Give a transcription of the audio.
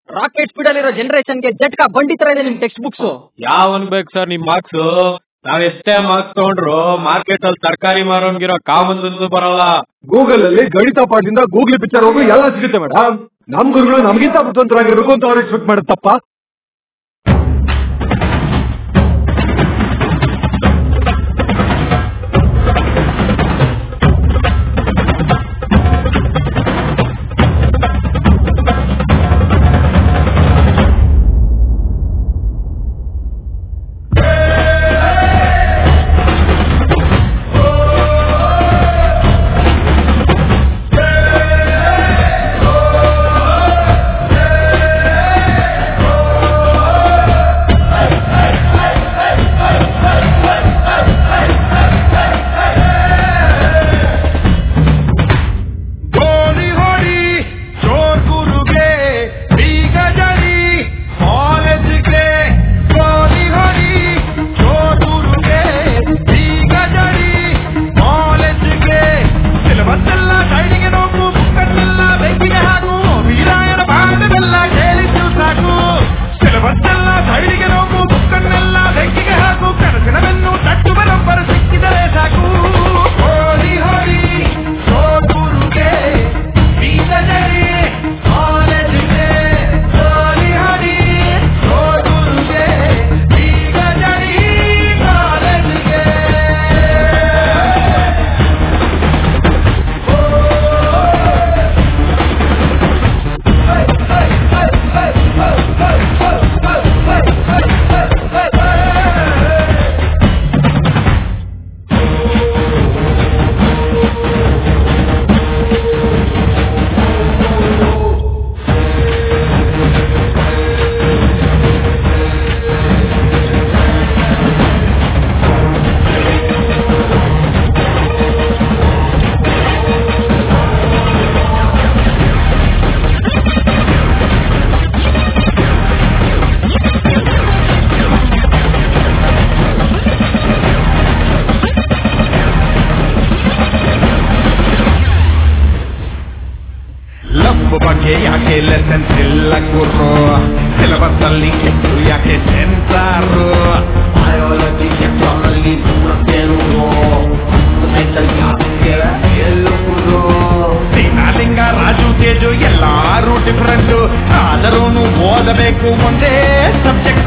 rocket speed ಅಲ್ಲಿರೋ generation ಗೆ ಜಟ್ಕ ಬಂಡಿ ತರ ಇದೆ ನಿಮ್ ಟೆಕ್ಸ್ಟ್ ಬುಕ್ಸ್ ಯಾವನ್ ಬೇಕು ಸರ್ ನಿಮ್ ಮಾರ್ಕ್ಸ್ ನಾವ್ ಎಷ್ಟೇ ಮಾರ್ಕ್ಸ್ ತಗೊಂಡ್ರು ಮಾರ್ಕೆಟ್ ಅಲ್ಲಿ ತರಕಾರಿ ಮಾರೋನ್ಗಿರೋ ಕಾಮನ್ ಒಂದು ಬರಲ್ಲ ಗೂಗಲ್ ಅಲ್ಲಿ ಗಣಿತ ಪಾಠದಿಂದ ಗೂಗ್ಲಿ ಪಿಕ್ಚರ್ ಹೋಗು ಎಲ್ಲ ಸಿಗುತ್ತೆ ಮೇಡಮ್ ನಮ್ ಗುರುಗಳು ನಮಗಿಂತ ಬುದ್ಧಿವಂತರಾಗಿರ್ಬೇಕು ಅಂತ ಅವ್ರು ಎಕ್ಸ್ಪೆಕ್ಟ್ ಮಾಡುತ್ತಪ್ಪ ಗೋಲಿ ಹೊಡಿ ಜೋರ್ ಗುರುಗೆ ಬೀಗ ಜಡಿ ಕಾಲೇಜ್ಗೆ ಗೋಲಿ ಹೊಡಿ ಜೋರ್ ಗುರುಗೆ ಬೀಗ ಜಡಿ ಕಾಲೇಜ್ಗೆ ಸಿಲೆಬಸ್ ಎಲ್ಲ ಸೈಡಿಗೆ ನೋಕು ಬುಕ್ಕನ್ನೆಲ್ಲ ಬೆಂಕಿಗೆ ಹಾಕು ವೀರಾಯನ ಬಾಣವೆಲ್ಲ ಕೇಳಿದ್ದು ಸಾಕು ಸಿಲೆಬಸ್ ಎಲ್ಲ ಸೈಡಿಗೆ ನೋಕು ಬುಕ್ಕನ್ನೆಲ್ಲ ಬೆಂಕಿಗೆ ಹಾಕು ಕನಸಿನ ಬೆನ್ನು ತಟ್ಟು ಬರೋಬ್ಬರ ಸಿಕ್ಕಿದರೆ ಸಾಕು ಗೋಲಿ ಹೊಡಿ ಜೋರ್ ಗುರುಗೆ ಬೀಗ ಜಡಿ ಕಾಲೇಜ್ಗೆ ಗೋಲಿ ಹೊಡಿ ಜೋರ್ ಗುರುಗೆ ಬೀಗ ಜಡಿ ಕಾಲೇಜ್ಗೆ ಲವ್ ಬಗ್ಗೆ ಯಾಕೆ ಲೆಸನ್ಸ್ ಇಲ್ಲ ಗುರು ಸಿಲೆಬಸ್ ಅಲ್ಲಿ ಕೆಟ್ಟು ಯಾಕೆ ಸೆನ್ಸಾರು ಬಯಾಲಜಿ ಕೆಟ್ಟಲ್ಲಿ ಸೀನಾಲಿಂಗ ರಾಜು ತೇಜು ಎಲ್ಲಾರು ಡಿಫರೆಂಟ್ ಆದರೂ ಓದಬೇಕು ಒಂದೇ ಸಬ್ಜೆಕ್ಟ್